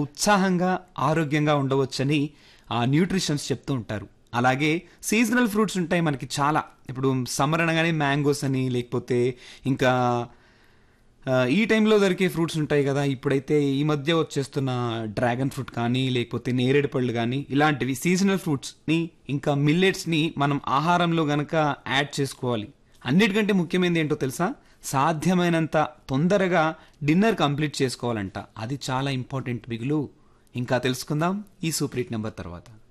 ఉత్సాహంగా ఆరోగ్యంగా ఉండవచ్చని ఆ న్యూట్రిషన్స్ చెప్తూ ఉంటారు అలాగే సీజనల్ ఫ్రూట్స్ ఉంటాయి మనకి చాలా ఇప్పుడు సమ్మర్ అనగానే మ్యాంగోస్ అని లేకపోతే ఇంకా ఆ, ఈ టైంలో దొరికే ఫ్రూట్స్ ఉంటాయి కదా ఇప్పుడైతే ఈ మధ్య వచ్చేస్తున్న డ్రాగన్ ఫ్రూట్ కానీ లేకపోతే నేరేడు పళ్ళు కానీ ఇలాంటివి సీజనల్ ఫ్రూట్స్ని ఇంకా మిల్లెట్స్ని మనం ఆహారంలో గనక యాడ్ చేసుకోవాలి అన్నిటికంటే ముఖ్యమైనది ఏంటో తెలుసా సాధ్యమైనంత తొందరగా డిన్నర్ కంప్లీట్ చేసుకోవాలంట అది చాలా ఇంపార్టెంట్ బిగులు ఇంకా తెలుసుకుందాం ఈ సూపర్ హిట్ నెంబర్ తర్వాత